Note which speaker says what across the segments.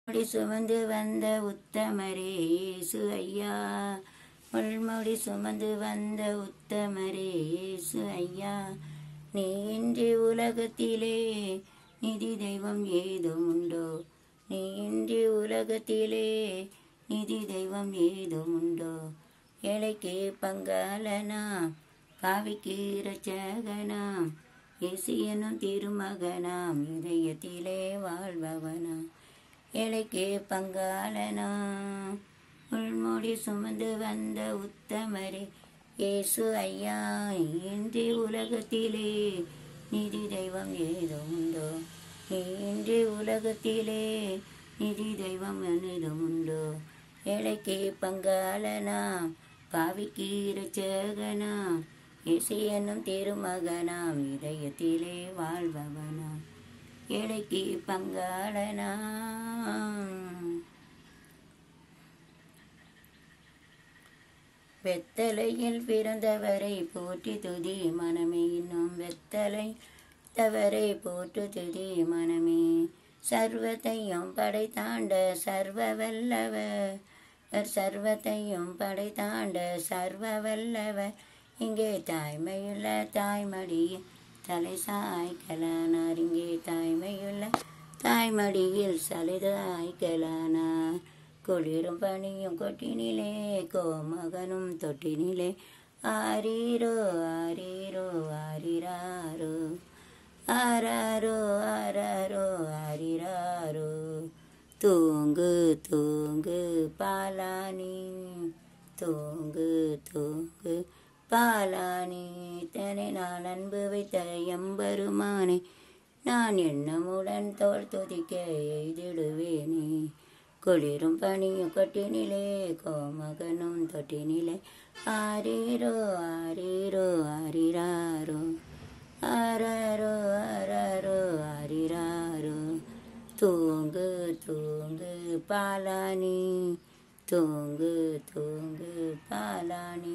Speaker 1: முடி சுமந்து வந்த உத்தமரே இயேசு ஐயா முள்முடி சுமந்து வந்த உத்தமரே இயேசு ஐயா நீ இன்றி உலகத்திலே நிதி தெய்வம் ஏதும் உண்டோ நீ இன்றி உலகத்திலே நிதி தெய்வம் ஏதும் உண்டோ ஏழைக்கு பங்காளனாம் பாவிக்கு இரட்சகனாம் இயேசு எனும் திருமகனாம் இதயத்திலே வாழ்பவனாம் ஏழைக்கு பங்காளனாம் உள்மொழி சுமந்து வந்த உத்தமரே இயேசு ஐயா இன்றி உலகத்திலே நிதி தெய்வம் ஏதும் உண்டோ நீ இன்றி உலகத்திலே நிதி தெய்வம் ஏதும் உண்டோ ஏழைக்கு பங்காளனாம் பாவிக்கு இரட்சகனாம் இசை என்னும் திருமகனாம் இதயத்திலே வாழ்பவனாம் ஏழைக்கு பங்காளனாம் வெத்தலையில் பிறந்தவரை போற்றி துதி மனமே இன்னும் வெத்தலை தவறை போற்று துதி மனமே சர்வத்தையும் படைத்தாண்ட சர்வ வல்லவர் சர்வத்தையும் படைத்தாண்ட சர்வ வல்லவர் இங்கே தாய்மையுள்ள தாய்மடியில் தலை சாய்க்கலானார் இங்கே தாய்மையுள்ள தாய்மடியில் சலிதாய்க்கலானார் குளிரும் பனியும் கொட்டினிலே கோமகனும் தொட்டினிலே ஆரீரோ ஆரீரோ ஆரிராரோ ஆராரோ ஆராரோ ஆரிராரோ தூங்கு தூங்கு பாலானி தூங்கு தூங்கு பாலானி தனை நான் அன்பு வைத்த எம்பெருமானே நான் எண்ணமுடன் தோல் துதிக்க எய்திடுவேனே குளிரும் பனியும் கொட்டினிலே கோமகனும் தொட்டினிலே ஆரீரோ ஆரீரோ ஆரிராரோ ஆராரோ ஆராரோ ஆரிராரோ தூங்கு தூங்கு பாலானி தூங்கு தூங்கு பாலானி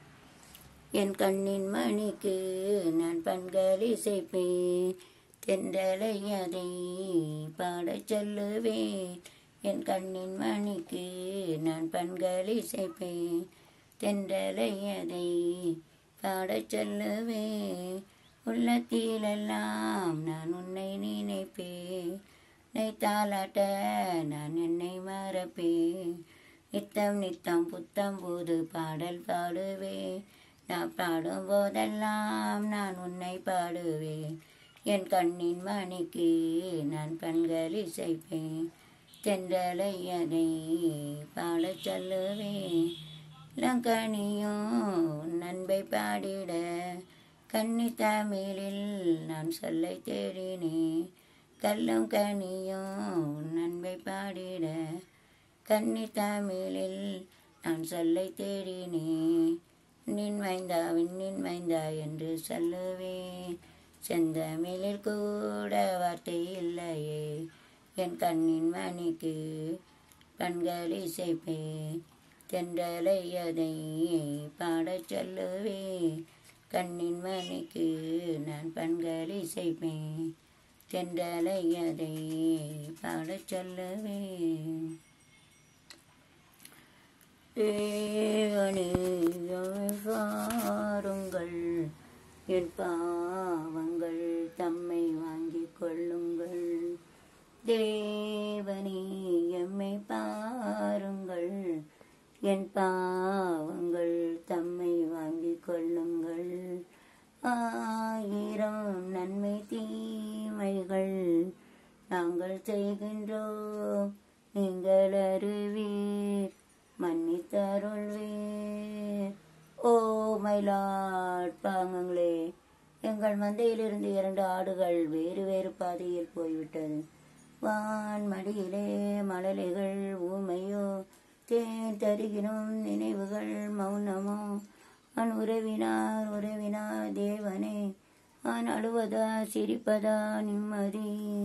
Speaker 1: என் கண்ணின் மணிக்கு நான் பண்கள் இசைப்பேன் தென்றலை அதை பாடச் சொல்லுவேன் என் கண்ணின் மணிக்கு நான் பண்கள் இசைப்பேன் தென்றலை அதை பாடச் சொல்லுவேன் உள்ளத்திலெல்லாம் நான் உன்னை நினைப்பேன் உன்னை தாளாட்ட நான் என்னை மறப்பேன் நித்தம் நித்தம் புத்தம் போது பாடல் பாடுவேன் நான் பாடும் போதெல்லாம் நான் உன்னை பாடுவேன் என் கண்ணின் மணிக்கு நான் பண்கள் இசைப்பேன் தென்றலை அதை பாடச் சொல்லுவேன் லங்கனியும் நண்பை பாடிட கன்னி தமிழில் நான் சொல்லை தேடினேன் கல்லும் கனியும் நண்பை பாடிட கன்னி தமிழில் நான் சொல்லை தேடினேன் நின் மைந்தா விண்ணின் மைந்தா என்று சொல்லுவேன் செந்தமிழில் கூட வார்த்தை இல்லையே என் கண்ணின் மணிக்கு கண்கள் இசைப்பேன் தென்றலை அதை பாடச் சொல்லுவேன் கண்ணின் மணிக்கு நான் பண்கள் இசைப்பேன் தென்றலை அதை பாடச் சொல்லுவேன் தேவனே பாருங்கள் என் பாவங்கள் தம்மை வாங்கிக் கொள்ளுங்கள் தேவனே எம்மை பாருங்கள் என் பாவங்கள் தம்மை வாங்கிக் கொள்ளுங்கள் ஆயிரம் நன்மை தீமைகள் நாங்கள் செய்கின்றோம் நீங்கள் அறிவீர் மன்னித்தருள்வீர் ஓ மயிலாட் பாங்கங்களே எங்கள் மந்தையிலிருந்து இரண்டு ஆடுகள் வேறு வேறு பாதையில் போய்விட்டது வான் மடியிலே மழலைகள் ஊமையோ தேன் தருகினும் நினைவுகள் மௌனமோ அவன் உறவினார் உறவினார் தேவனே அவன் அழுவதா சிரிப்பதா நிம்மதி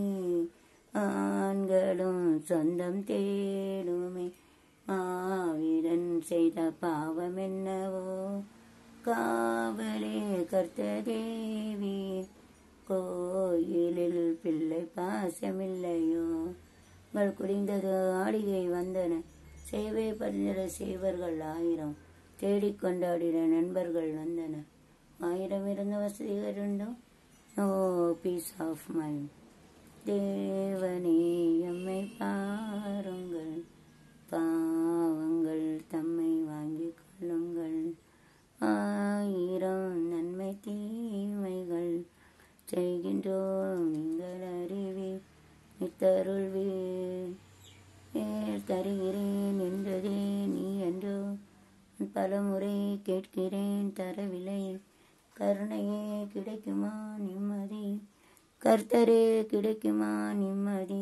Speaker 1: ஆண்களும் சொந்தம் தேடுமே மாவீரன் செய்த பாவம் என்னவோ காவலே கர்த்த தேவி கோயிலில் பிள்ளை பாசமில்லையோ கள் குடிந்தது ஆடிகை வந்தன சேவை பரிந்திட செய்வர்கள் ஆயிரம் தேடிக் கொண்டாடின நண்பர்கள் வந்தன ஆயிரம் இருந்த வசதிகள் இருந்தும் நோ பீஸ் ஆஃப் மைண்ட் தேவனே எம்மை பாருங்கள் பாவங்கள் தம்மை வாங்கிக் கொள்ளுங்கள் ஆயிரம் நன்மை தீமைகள் செய்கின்றோம் நீங்கள் அறிவி நித்தருள்வீர் ஏர் தருகிறேன் என்றதே நீ என்றோ பலமுறை கேட்கிறேன் தரவில்லை கருணையே கிடைக்குமா நிம்மதி கர்த்தரே கிடைக்குமா நிம்மதி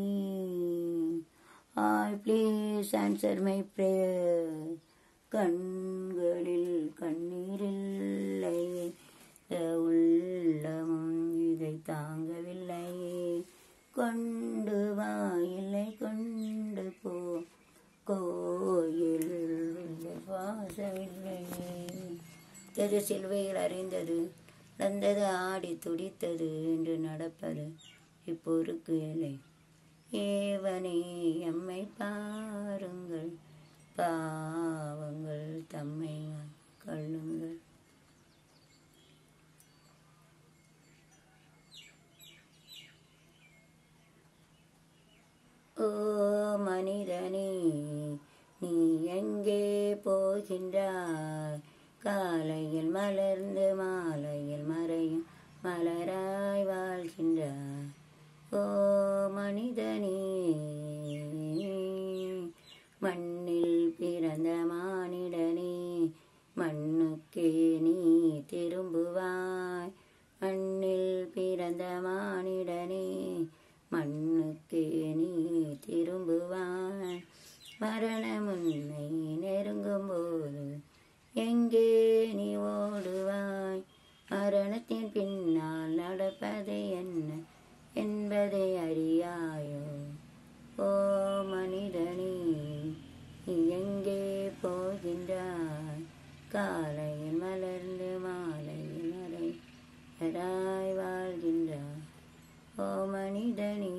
Speaker 1: ஆய் ப்ளீஸ் ஆன்சர் மை ப்ரேயர் கண்களில் கண்ணீரில்லை உள்ளமும் இதை தாங்கவில்லை கொண்டு வா இல்லை கொண்டு போ கோயில் இல்லை வாசவில்லை எது சிலுவையில் அறிந்தது நடந்தது ஆடி துடித்தது என்று நடப்பது இப்பொருக்கு இல்லை ஏவனே எம்மை பாருங்கள் பாவங்கள் தம்மை கள்ளுங்கள் ஓ மனிதனே நீ எங்கே போகின்றாய் காலையில் மலர்ந்து மாலையில் மறையும் மலராய் வாழ்கின்றாய் ஓ மனிதனே மண்ணில் பிறந்த மானிடனே மண்ணுக்கே நீ திரும்புவாய் மண்ணில் பிறந்த மானிடனே மண்ணுக்கே நீ திரும்புவாய் மரணம் உன்னை நெருங்கும் போது எங்கே நீ ஓடுவாய் மரணத்தின் பின்னால் நடப்பது என்ன என்பதை அறியாயோ ஓ மனிதனே நீ எங்கே போகின்றாய் காலையில் மலர்ந்து மாலையில் மறை வராய் வாழ்கின்றாய் ஓ மனிதனே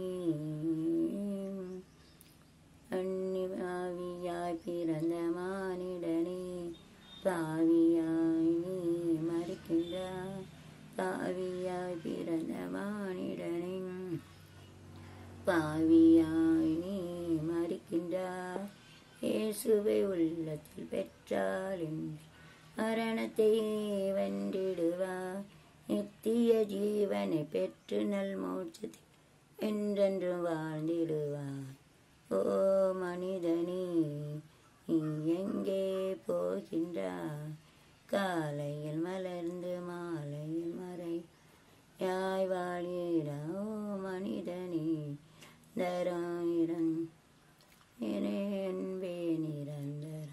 Speaker 1: அன்னிவாவியாய் பிறந்த மானிடனே பாவியாய் நீ மறிக்கின்றாய் பாவியாய் பிறந்த மானிடனே பாவியாய் நீ மறிக்கின்றாய் இயேசுவை உள்ளத்தில் பெற்றால் என்று மரணத்தை வென்றிடுவார் நித்திய ஜீவனை பெற்று நல் மோட்சத்தில் என்றென்றும் வாழ்ந்திடுவார் ஓ மனிதனே நீ எங்கே போகின்றாய் காலையில் மலர்ந்து மாலையில் மறை யாய் வாழ்கிறா ஓ மனிதனே தராயிரம் என்பே நிரந்தரம்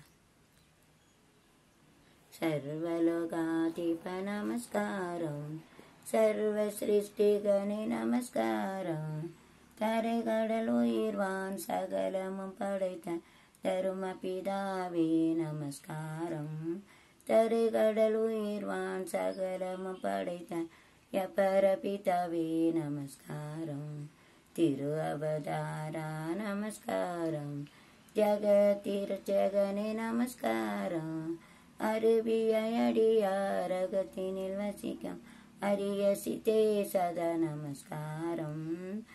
Speaker 1: సర్వలోకాధిప నమస్కారం సర్వ సృష్టిగణి నమస్కారం தரைகடல் உயிர்வான் சகலமும் படைத்த தரும பிதாவே நமஸ்காரம் தரைகடல் உயிர்வான் சகலமும் படைத்த யபர பிதாவே நமஸ்காரம் திரு அவதாரா நமஸ்காரம் ஜகத்திரு ஜகனே நமஸ்காரம் அருவியடியாரகத்தினில் வசிக்கம் அரிய சித்தே சதா நமஸ்காரம்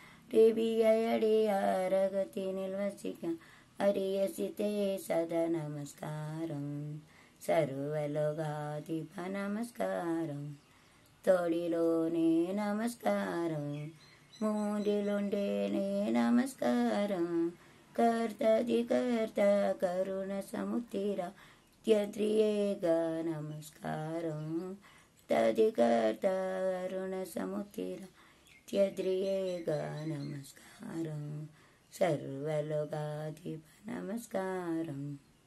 Speaker 1: ரிவியடியாரகத்தினில் வசிக்கம் அரிய சித்தே சதா நமஸ்காரம் సర్వలోగాధిప నమస్కారం తోడిలోనే నమస్కారం మూడిలుండేనే నమస్కారం కర్తది కర్త కరుణ సముத்திர త్యద్రియేగ నమస్కారం తది కర్త కరుణ సముத்திర త్యద్రియేగ నమస్కారం సర్వలోగాధిప నమస్కారం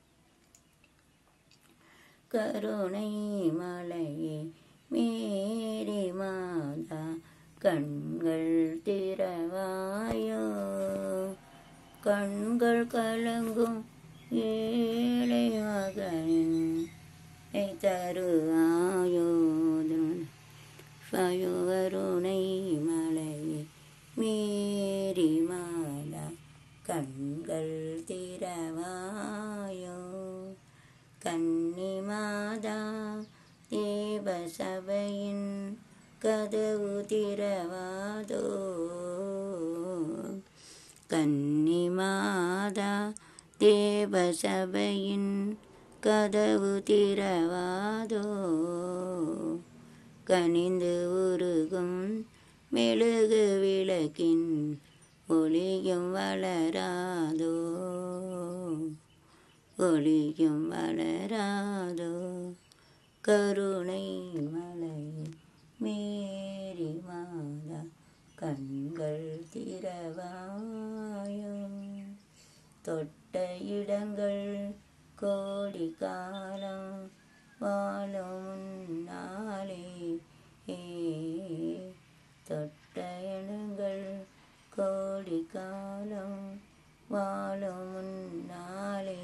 Speaker 1: கருணை மலையே மேரி மாதா கண்கள் திறவாயோ கண்கள் கலங்கும் ஏழை மகனின் தருவாயோ கருணை மலையே மேரி மாதா கண் கன்னிமாதா தேவ சபையின் கதவு திறவாதோ கன்னிமாதா தேவ சபையின் கதவு திறவாதோ கனிந்து உருகும் மெழுகு விளக்கின் ஒளியும் வளராதோ ஒளியும் வளராதோ கருணை மலை மேரி மாதா கண்கள் திறவாயும் தொட்ட இடங்கள் கோடி காலம் வாழும் முன்னாலே ஏ தொட்ட இடங்கள் கோடி காலம் வாழும் முன்னாலே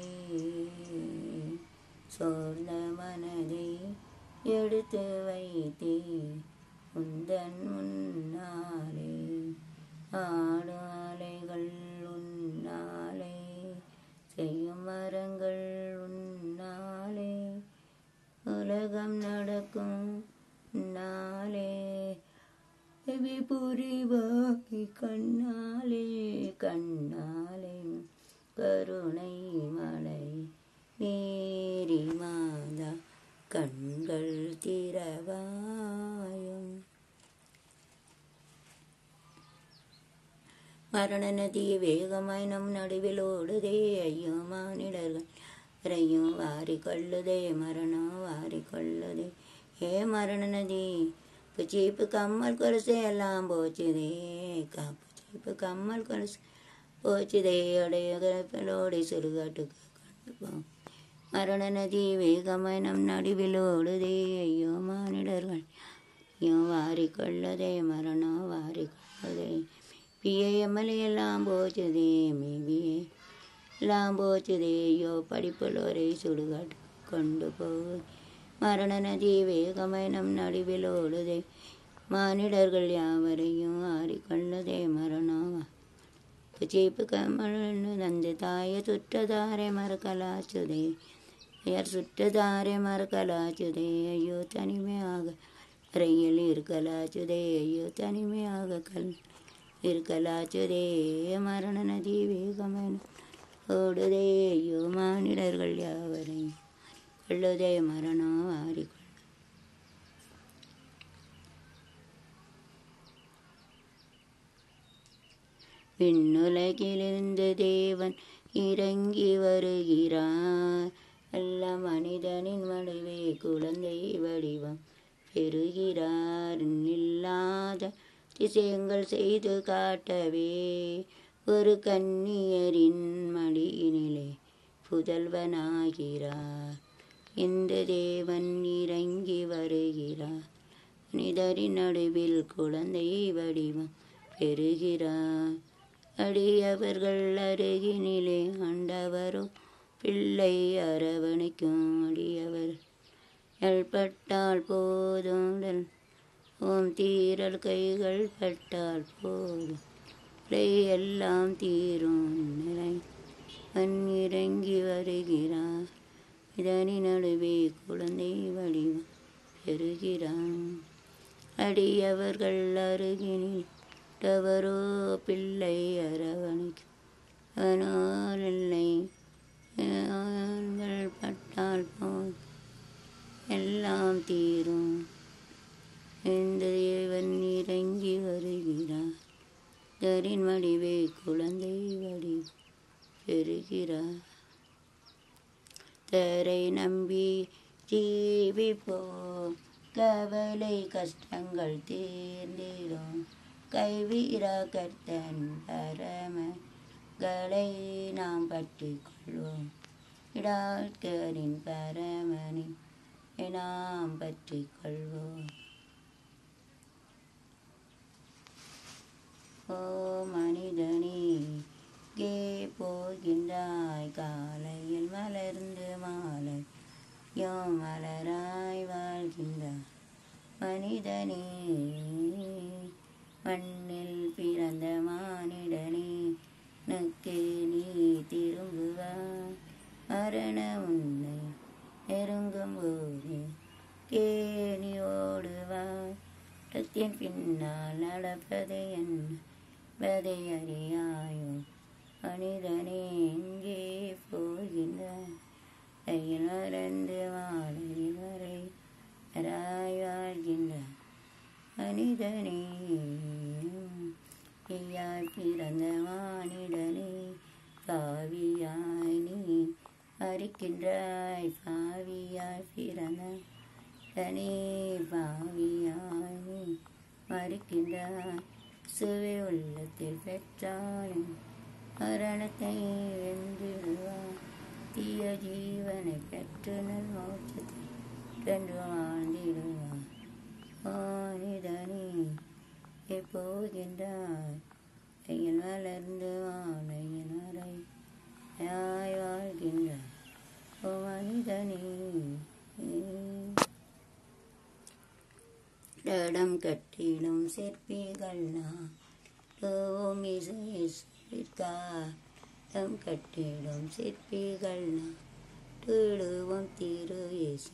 Speaker 1: சோர்ந்த மனதை எடுத்து வைத்தே உந்தன் முன்னாலே ஆடு அலைகள் உன்னாலே செய்யும் மரங்கள் உன்னாலே உலகம் நடக்கும் நாளே செவி புரிவாய் கண்ணாலே கண்ணாலே கருணை மலை மேரி மாதா கண்கள் திறவாயும் மரண நதி வேகமாய் நம் நடுவில் ஓடுதே ஐயோ மானிடர்கள் வரையும் வாரி கொள்ளுதே மரணம் வாரி கொள்ளுதே ஏ மரண நதி சீப்பு கம்மல் கொலுசு எல்லாம் போச்சுதே காப்பு சீப்பு கம்மல் கொலுசு போச்சுதே அடைய கிளப்பிலோடி சுடுகாட்டுக்கு கொண்டு போ மரண நதி வேகமாய் நம் நடுவில் ஓடுதே ஐயோ மானிடர்கள் ஐயோ வாரி கொள்ளதே மரணம் வாரி கொள்ளதே பிஏ எம்எல்ஏ எல்லாம் போச்சுதே மேபிஏ எல்லாம் போச்சுதே ஐயோ படிப்புள்ளோரை சுடுகாட்டு கொண்டு போய் மரண நதி வேகமாய் நம் நடுவில் ஓடுதே மானிடர்கள் யாவரையும் ஆறிக்கொள்ளதே மரணம் சீப்பு கமல் தந்து தாய சுற்றதாரை மறக்கலாச்சுதே பெயர் சுற்றதாரை மறக்கலாச்சுதே ஐயோ தனிமையாக அறையில் இருக்கலாச்சுதே ஐயோ தனிமையாக கல் இருக்கலாச்சுதே மரண நதி வேகமென ஓடுதே ஐயோ மானிடர்கள் யாவரையும் கொள்ளுதே மரணம் ஆறிக்கொள்ள விண்ணுலகிலிருந்து தேவன் இறங்கி வருகிறார் அல்ல மனிதனின் மடுவே குழந்தை வடிவம் பெறுகிறார் இல்லாத திசையங்கள் செய்து காட்டவே ஒரு கன்னியரின் மடியினிலே புதல்வனாகிறார் இந்த தேவன் இறங்கி வருகிறார் மனிதரின் நடுவில் குழந்தை வடிவம் பெறுகிறார் அடியவர்கள் அருகினிலே ஆண்டவரோ பிள்ளை அரவணைக்கும் அடியவர் பட்டால் போதும் ஓம் தீரல் கைகள் பட்டால் போதும் பிழை எல்லாம் தீரும் நிலை கண் இறங்கி வருகிறார் இதனின் நடுவே குழந்தை வடிவம் பெறுகிறான் அடியவர்கள் அருகினில் டவரோ பிள்ளை அரவணைக்கும் அவனால் இல்லை ஆண்கள் பட்டால் போல் எல்லாம் தீரும் இந்த தேவன் இறங்கி வருகிறார் தரின் வடிவே குழந்தை வடி பெறுகிறார் தரை நம்பி ஜீவிப்போம் கவலை கஷ்டங்கள் தீர்ந்திடும் கைவீரா கர்த்தன் பரமகளை நாம் பற்றி கொள்வோம் இடாட்கரின் பரமனை நாம் பற்றி கொள்வோம் ஓ மனிதனே கே போகின்றாய் காலையில் மலர்ந்து மாலை யோ மலராய் வாழ்கின்றாய் மனிதனே மண்ணில் பிறந்த மானிடனே நக்கு நீ திரும்புவாய் மரண உன்னை நெருங்கும் போது கேணி ஓடுவாய் ரத்தின் பின்னால் நடப்பது என்பதை அறியாயோ மனிதனே எங்கே போகின்றாய் கையில் மறந்து மாலையில் வரை வராய் வாழ்கின்றாய் மனிதனே நீயாய் பிறந்த மானிடனே பாவியாய் நீ மறிக்கின்றாய் பாவியாய் பிறந்த தனே பாவியாய் நீ மறிக்கின்றாய் சுவை உள்ளத்தில் பெற்றாலும் மரணத்தை வென்றிடுவாய் தீய ஜீவனை பெற்று நல் மோட்சத்தை வென்று வாழ்ந்திடுவாய் மனிதனே எப்போகின்றாய் கையில் வளர்ந்து வாழையின் வரை யாய் வாழ்கின்றாய் ஓ மனிதனே இடம் கட்டிடும் சிற்பிகள் நாம் ஓம் இசைக்கா இடம் கட்டிடும் சிற்பிகள் நாம் தேடுவோம் திரு இசை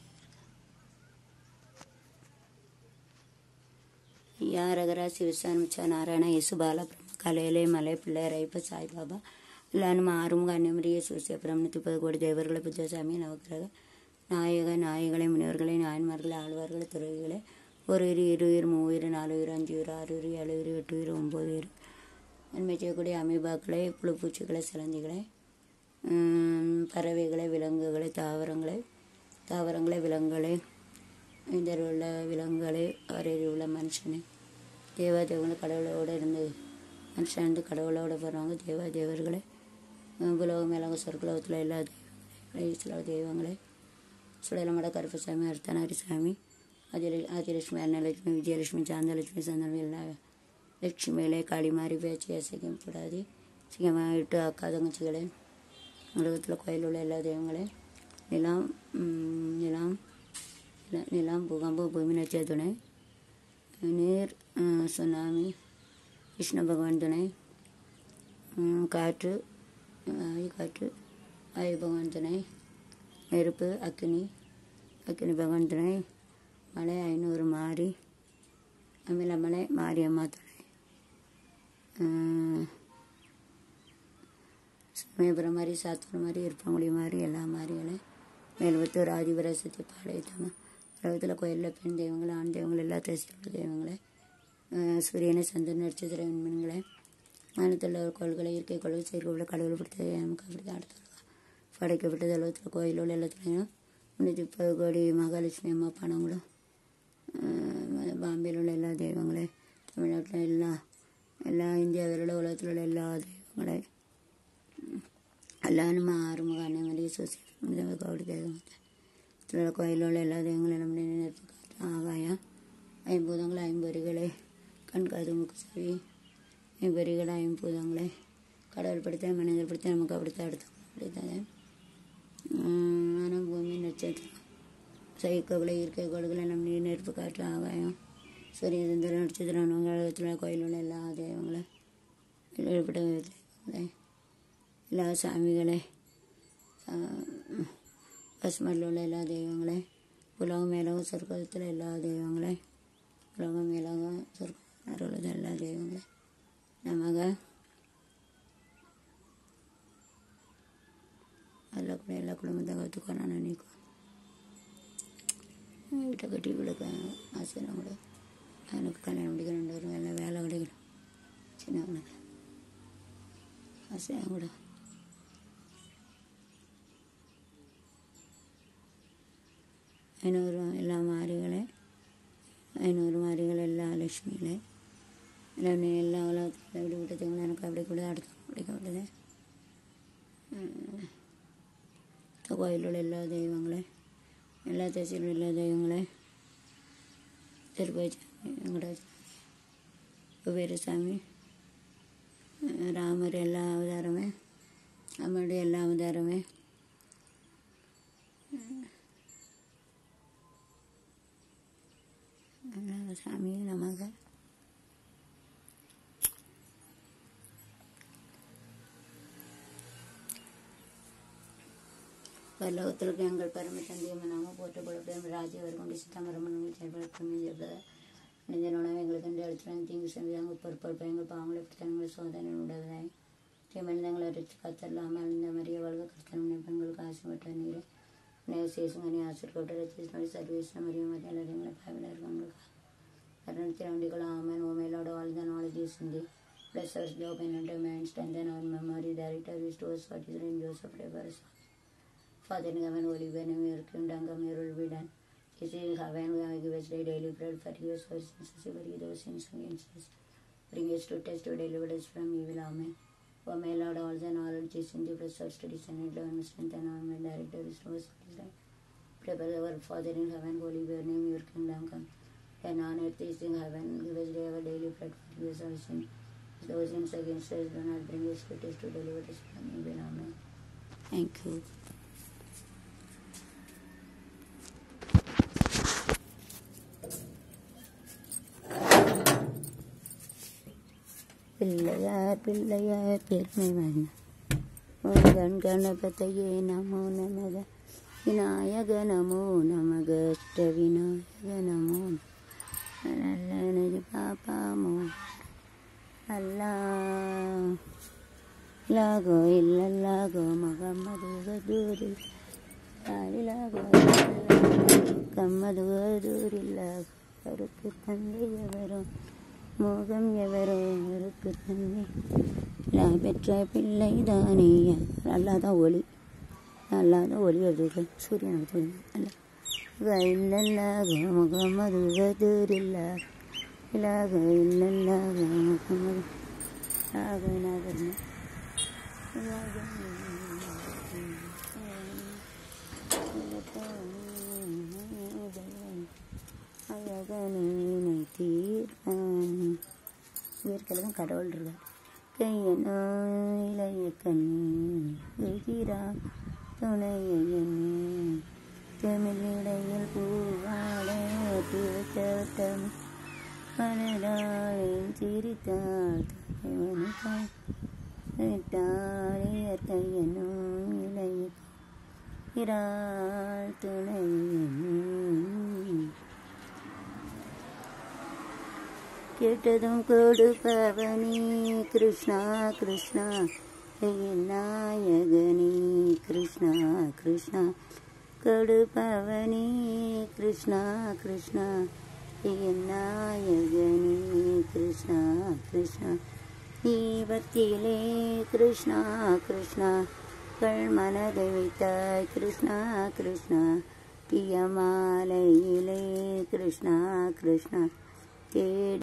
Speaker 1: யாரகர சிவசாமிச்ச நாராயண యేసు బాలబ్రహ్మ కలయలే మలై పిల్లరైప సాయిబాబా எல்லாரும் ஆறுமுக அன்னமரிய சூசியபுரம் நூற்றி முப்பது கோடி தேவர்களை புத்தசாமி நவக்கிரக நாயக நாயகளை முனிவர்களை நாயன்மார்களை ஆழ்வார்களை துறவிகளை ஒரு உயிர் இரு உயிர் மூவுயிர் நாலு உயிர் அஞ்சு உயிர் ஆறு உயிர் ஏழு உயிர் எட்டு உயிர் ஒம்பது உயிர் நன்மை செய்யக்கூடிய அமீபாக்களை புழுப்பூச்சிகளை சிலந்திகளை உம், பறவைகளை விலங்குகளை தாவரங்களை தாவரங்களை விலங்குகளை இந்த உள்ள விலங்குகளை அவரில் உள்ள மனுஷனை தேவா தேவங்களை கடவுளோடு இருந்து மனுஷன் வந்து கடவுளோட போகிறவங்க தேவா தேவர்களை உலகம் மேலாக சொற்குலகத்தில் எல்லா தெய்வங்களை சில தெய்வங்களை சுடலமட கருப்பசாமி அர்த்தநாரிசாமி ஆதிர ஆதிலட்சுமி அன்னலட்சுமி விஜயலட்சுமி சாந்தலட்சுமி சந்தனம் எல்லா லட்சுமியிலே காளி மாறி பேச்சு அசைக்கம் கூடாது சிங்கமாயிட்டு அக்கா தங்கச்சிகளே உலகத்தில் கோயில் உள்ள எல்லா தெய்வங்களே நிலம் உம், நிலம் நில- நிலம் பூகம்பு பூமி நட்ச துணை நீர் அஹ், சுனாமி விஷ்ணு பகவான் துணை உம், காற்று வாயு காற்று வாயு பகவான் துணை நெருப்பு அக்னி அக்னி பகவான் துணை மலை ஐநூறு மாறி அமிலமலை மாரியம்மா துணை உம், சமயபுரம் மாதிரி சாத்தூர் மாதிரி இருப்பங்குடி மாதிரி எல்லா மாதிரிகளை மேல்புத்தூர் ஆதிபராசக்தி பாளையத்தம்மா உலகத்தில் கோயிலில் பெண் தெய்வங்கள் ஆண் தெய்வங்கள் எல்லா தேசிய தெய்வங்களை அஹ் சூரியனை சந்திரன் நட்சத்திர விண்மீன்களை வானத்தில் உள்ள கோள்களை இயற்கை கோள்கள் செயற்கைள்ள கடவுள் பிடித்தது நமக்கு அப்படி தான் அடுத்து படைக்கப்பட்டது உலகத்தில் கோயில் உள்ள எல்லாத்துலேயும் முன்னூற்றி முப்பது கோடி மகாலட்சுமி அம்மா பணங்களும் அஹ் பாம்பேயில் உள்ள எல்லா தெய்வங்களே தமிழ்நாட்டில் எல்லா எல்லா இந்தியாவில் உள்ள உலகத்தில் உள்ள எல்லா தெய்வங்களை எல்லாரும் ஆறுமுக அன்னைமரி சுசி கௌடி தெய்வம் திருவிழா கோயிலில் உள்ள எல்லா தெய்வங்களும் நம்முடைய நினைப்பு காற்று ஆகாயம் ஐம்பூதங்கள் ஐம்பொறிகளை கண் காது மூக்கு செவி ஐம்பொறிகள் ஐம்பூதங்களை கடவுள் படுத்த மனிதர் படுத்த நமக்கு அப்படித்த அடுத்தவங்க அப்படித்தது ஆனால் பூமி நட்சத்திரம் சைக்கோகளை இயற்கை கோள்களை நம் நீர் நெருப்பு காற்று ஆகாயம் சூரிய சந்திரன் நட்சத்திரம் உலகத்தில் கோயில் உள்ள எல்லா தெய்வங்களை வெளிப்பட்ட தெய்வங்களை எல்லா சாமிகளை பசுமல்ல உள்ள எல்லா தெய்வங்களை உலகம் மேலகம் சொர்க்கத்தில் எல்லா தெய்வங்களை உலகம் மேலகம் சொர்க்கம் உள்ள எல்லா தெய்வங்களை நமக அதில் கூட எல்லா குடும்பத்தை கற்றுக்கோ நான் நினைக்கும் வீட்டை கட்டி கொடுக்க ஆசை கூட எனக்கு கல்யாணம் முடிக்க ரெண்டு பேரும் வேலை வேலை கிடைக்கணும் சின்னவனுக்கு ஆசையாக கூட ஐநூறு எல்லா மாறிகளே ஐநூறு மாறிகள் எல்லா லட்சுமிகளே எல்லாம் எல்லா உலகத்தில் எப்படி விட்டதுங்க எனக்கு அப்படி கூட அடுத்தவங்க பிடிக்க விட்டது கோயில் உள்ள எல்லா தெய்வங்களே எல்லா தேசியில் எல்லா தெய்வங்களே திருப்பதிசாமி வெங்கடாஜலபதி குபேரசாமி ராமர் எல்லா அவதாரமே நம்மளுடைய எல்லா அவதாரமே எல்லா சாமியும் நமக்கு பரலோகத்தில் இருக்க எங்கள் பரம தந்தையம் நாம போற்றப்படும் ராஜ்ய அவர் கொண்டு சித்தாமரமன் செயல்படுத்தும் நெஞ்ச உணவு எங்களுக்கு கண்டு அழுத்தினாங்க தீங்கு செஞ்சாங்க பொறுப்பொறுப்பு எங்கள் பாவங்களை பிடித்தங்கள் சோதனை உண்டதாய் தீமனிதங்களை அடித்து கத்தரலாமல் இந்த மரிய வாழ்க கிறிஸ்தவனை பெண்களுக்கு ஆசைப்பட்ட நீரே நேசேசுங்கனி ஆசிர்கோட்ட ரசிஸ்மரி சர்வீஸ் மரிய மத்தியில் எங்களை பாவில இருக்கவங்களுக்கு அருணத்தில் வண்டிகள் ஆமன் ஓமையிலோட வாழ்ந்த நாலேஜ் சிந்தி Bless us, job and entertainment, strengthen our memory, director, restore us, what is in Joseph, Rever, Father in heaven, holy be name, your kingdom come, your will be done. This is heaven, we have give us daily bread, forgive us our sins, as we forgive those sins against us. Bring us to test, to deliver us from evil, amen. O may Lord, all the knowledge is in the bless our studies and learn, strengthen our mind, director, restore us, what is done. Prepare our Father in heaven, holy be your name, your kingdom come. And on earth is in heaven, give us day our daily bread, forgive us our sins. Those sins against us do not bring us to test, to deliver us from evil, amen. Thank you. Pillaiyar Pillaiyar பெருமை மன்ன முருகன் கணபதையே நமோ நமக விநாயக நமோ நமக அஷ்ட விநாயக நமோ நல்லனது பாப்பாமோ அல்லா லாகோ இல்லல்லாகோ முகம்மது கதூரில் லாகோ கம்மது கதூரில்லாகோ கருக்கு தந்தை எவரும் மோகம் எவரோ அவருக்கு தந்தை நான் பெற்ற பிள்ளை தானே நல்லா தான் ஒளி நல்லா தான் ஒளி வருது சூரியன் நல்லா இல்லல்லாக முகமது கதூரில்ல இலாக இல்லல்லாக முகமது ஆக நகர்ன அழகனீனை தீர்ப்பான் இயற்கையில் தான் கடவுள் இருக்கார் கையனோ இளைய கண்ணீரா துணையனே தமிழிடையில் பூவாட தீர்த்தம் மனதாளின் சிரித்தாள் தலைவனுக்காய் விட்டாளியர் கையனோ இளைய இறாள் துணையனே கேட்டதும் கொடுப்பவனி கிருஷ்ணா கிருஷ்ணா நாயகனி கிருஷ்ணா கிருஷ்ணா கொடுப்பவனி கிருஷ்ணா கிருஷ்ணா நாயகனி கிருஷ்ணா கிருஷ்ணா தீபத்திலே கிருஷ்ணா கிருஷ்ணா கள் மனதை வைத்தாய் கிருஷ்ணா கிருஷ்ணா பியமாலையிலே கிருஷ்ணா கிருஷ்ணா தேடி